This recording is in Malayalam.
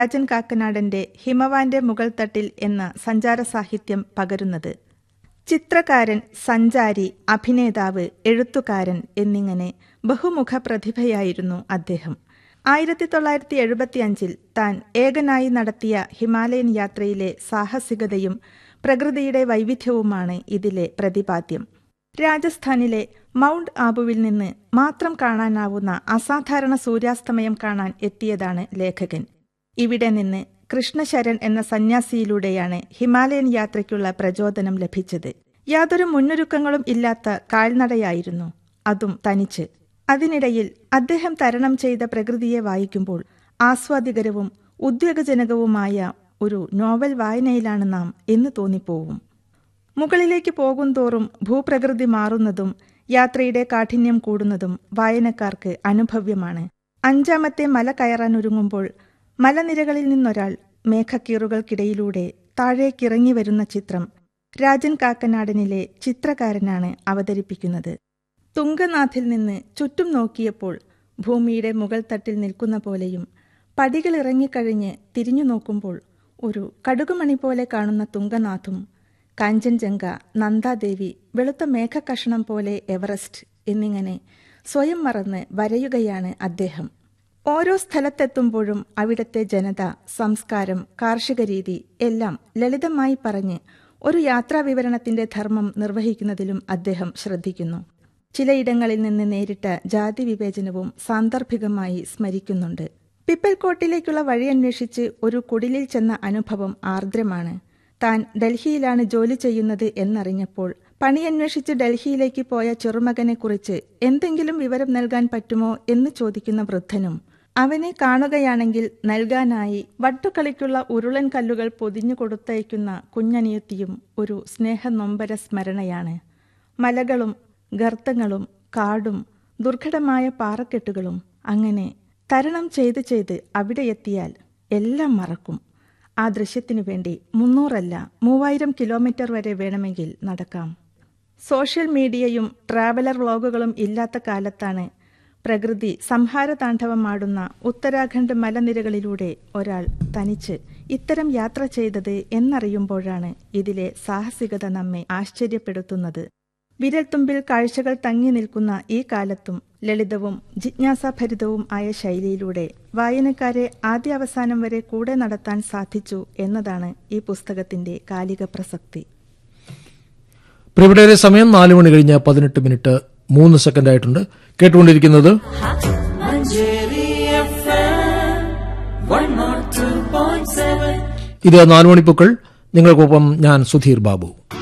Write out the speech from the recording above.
രാജൻ കാക്കനാടന്റെ ഹിമവാന്റെ മുകൾ തട്ടിൽ എന്ന സഞ്ചാര സാഹിത്യം പകരുന്നത് ചിത്രകാരൻ സഞ്ചാരി അഭിനേതാവ് എഴുത്തുകാരൻ എന്നിങ്ങനെ ബഹുമുഖ പ്രതിഭയായിരുന്നു അദ്ദേഹം ആയിരത്തി തൊള്ളായിരത്തി എഴുപത്തിയഞ്ചിൽ താൻ ഏകനായി നടത്തിയ ഹിമാലയൻ യാത്രയിലെ സാഹസികതയും പ്രകൃതിയുടെ വൈവിധ്യവുമാണ് ഇതിലെ പ്രതിപാദ്യം രാജസ്ഥാനിലെ മൗണ്ട് ആബുവിൽ നിന്ന് മാത്രം കാണാനാവുന്ന അസാധാരണ സൂര്യാസ്തമയം കാണാൻ എത്തിയതാണ് ലേഖകൻ ഇവിടെ നിന്ന് കൃഷ്ണശരൺ എന്ന സന്യാസിയിലൂടെയാണ് ഹിമാലയൻ യാത്രയ്ക്കുള്ള പ്രചോദനം ലഭിച്ചത് യാതൊരു മുന്നൊരുക്കങ്ങളും ഇല്ലാത്ത കാൽനടയായിരുന്നു അതും തനിച്ച് അതിനിടയിൽ അദ്ദേഹം തരണം ചെയ്ത പ്രകൃതിയെ വായിക്കുമ്പോൾ ആസ്വാദികരവും ഉദ്വേഗജനകവുമായ ഒരു നോവൽ വായനയിലാണ് നാം എന്ന് തോന്നിപ്പോവും മുകളിലേക്ക് പോകുന്തോറും ഭൂപ്രകൃതി മാറുന്നതും യാത്രയുടെ കാഠിന്യം കൂടുന്നതും വായനക്കാർക്ക് അനുഭവ്യമാണ് അഞ്ചാമത്തെ മല കയറാൻ ഒരുങ്ങുമ്പോൾ മലനിരകളിൽ നിന്നൊരാൾ മേഘക്കീറുകൾക്കിടയിലൂടെ താഴേക്കിറങ്ങി വരുന്ന ചിത്രം രാജൻ കാക്കനാടനിലെ ചിത്രകാരനാണ് അവതരിപ്പിക്കുന്നത് തുങ്കനാഥിൽ നിന്ന് ചുറ്റും നോക്കിയപ്പോൾ ഭൂമിയുടെ മുകൾ തട്ടിൽ നിൽക്കുന്ന പോലെയും പടികൾ ഇറങ്ങിക്കഴിഞ്ഞ് തിരിഞ്ഞു നോക്കുമ്പോൾ ഒരു കടുകുമണി പോലെ കാണുന്ന തുങ്കനാഥും കാഞ്ചൻജംഗ നന്ദാദേവി വെളുത്ത മേഘക്കഷണം പോലെ എവറസ്റ്റ് എന്നിങ്ങനെ സ്വയം മറന്ന് വരയുകയാണ് അദ്ദേഹം ഓരോ സ്ഥലത്തെത്തുമ്പോഴും അവിടത്തെ ജനത സംസ്കാരം കാർഷിക രീതി എല്ലാം ലളിതമായി പറഞ്ഞ് ഒരു യാത്രാ വിവരണത്തിന്റെ ധർമ്മം നിർവഹിക്കുന്നതിലും അദ്ദേഹം ശ്രദ്ധിക്കുന്നു ചിലയിടങ്ങളിൽ നിന്ന് നേരിട്ട ജാതി വിവേചനവും സാന്ദർഭികമായി സ്മരിക്കുന്നുണ്ട് പിപ്പൽകോട്ടിലേക്കുള്ള വഴി അന്വേഷിച്ച് ഒരു കുടിലിൽ ചെന്ന അനുഭവം ആർദ്രമാണ് താൻ ഡൽഹിയിലാണ് ജോലി ചെയ്യുന്നത് എന്നറിഞ്ഞപ്പോൾ പണിയന്വേഷിച്ച് ഡൽഹിയിലേക്ക് പോയ ചെറുമകനെക്കുറിച്ച് എന്തെങ്കിലും വിവരം നൽകാൻ പറ്റുമോ എന്ന് ചോദിക്കുന്ന വൃദ്ധനും അവനെ കാണുകയാണെങ്കിൽ നൽകാനായി വട്ടുകളിക്കുള്ള ഉരുളൻ കല്ലുകൾ പൊതിഞ്ഞു കൊടുത്തയക്കുന്ന കുഞ്ഞനിയത്തിയും ഒരു സ്നേഹനൊമ്പര സ്മരണയാണ് മലകളും ഗർത്തങ്ങളും കാടും ദുർഘടമായ പാറക്കെട്ടുകളും അങ്ങനെ തരണം ചെയ്ത് ചെയ്ത് അവിടെ എത്തിയാൽ എല്ലാം മറക്കും ആ ദൃശ്യത്തിനു വേണ്ടി മുന്നൂറല്ല മൂവായിരം കിലോമീറ്റർ വരെ വേണമെങ്കിൽ നടക്കാം സോഷ്യൽ മീഡിയയും ട്രാവലർ വ്ളോഗുകളും ഇല്ലാത്ത കാലത്താണ് പ്രകൃതി സംഹാരതാണ്ഡവമാടുന്ന ഉത്തരാഖണ്ഡ് മലനിരകളിലൂടെ ഒരാൾ തനിച്ച് ഇത്തരം യാത്ര ചെയ്തത് എന്നറിയുമ്പോഴാണ് ഇതിലെ സാഹസികത നമ്മെ ആശ്ചര്യപ്പെടുത്തുന്നത് വിരൽത്തുമ്പിൽ കാഴ്ചകൾ തങ്ങി നിൽക്കുന്ന ഈ കാലത്തും ലളിതവും ജിജ്ഞാസാഭരിതവും ആയ ശൈലിയിലൂടെ വായനക്കാരെ ആദ്യാവസാനം വരെ കൂടെ നടത്താൻ സാധിച്ചു എന്നതാണ് ഈ പുസ്തകത്തിന്റെ കാലിക പ്രസക്തി പ്രിവിടേറെ സമയം നാല് മണി കഴിഞ്ഞ് പതിനെട്ട് മിനിറ്റ് മൂന്ന് സെക്കൻഡ് ആയിട്ടുണ്ട് കേട്ടുകൊണ്ടിരിക്കുന്നത് Manjeri FM one nought two point seven ഇത് നാലുമണിപ്പൂക്കൾ നിങ്ങൾക്കൊപ്പം ഞാൻ സുധീർ ബാബു